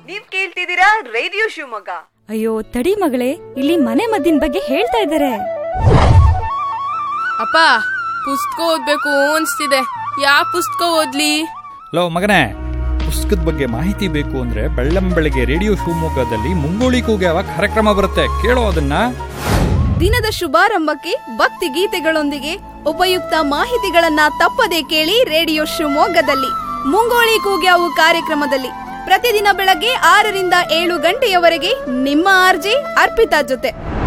ನೀವ್ ಕೇಳ್ತಿದ್ದೀರಾ ರೇಡಿಯೋ ಶಿವಮೊಗ್ಗ ಅಯ್ಯೋ ತಡಿ ಮಗಳೇ ಇಲ್ಲಿ ಮನೆ ಮದ್ದಿನ ಬಗ್ಗೆ ಹೇಳ್ತಾ ಇದ್ದಾರೆ ಅಪ್ಪ ಪುಸ್ತಕ ಓದ್ಬೇಕು ಅನ್ಸ್ತಿದೆ ಯಾವ ಪುಸ್ತಕ ಓದ್ಲಿ ಲೋ ಮಗನೇ ಪುಸ್ತಕದ ಬಗ್ಗೆ ಮಾಹಿತಿ ಬೇಕು ಅಂದ್ರೆ ಬೆಳ್ಳಂ ಬೆಳಗ್ಗೆ ರೇಡಿಯೋ ಶಿವಮೊಗ್ಗದಲ್ಲಿ ಮುಂಗೋಳಿ ಕೂಗ್ಯಾವ ಕಾರ್ಯಕ್ರಮ ಬರುತ್ತೆ ಕೇಳೋ ಅದನ್ನ ದಿನದ ಶುಭಾರಂಭಕ್ಕೆ ಭಕ್ತಿ ಗೀತೆಗಳೊಂದಿಗೆ ಉಪಯುಕ್ತ ಮಾಹಿತಿಗಳನ್ನ ತಪ್ಪದೇ ಕೇಳಿ ರೇಡಿಯೋ ಶಿವಮೊಗ್ಗದಲ್ಲಿ ಮುಂಗೋಳಿ ಕೂಗ್ಯಾವು ಕಾರ್ಯಕ್ರಮದಲ್ಲಿ ಪ್ರತಿದಿನ ಬೆಳಗ್ಗೆ ಆರರಿಂದ ಏಳು ಗಂಟೆಯವರೆಗೆ ನಿಮ್ಮ ಆರ್ಜೆ ಅರ್ಪಿತಾ ಜೊತೆ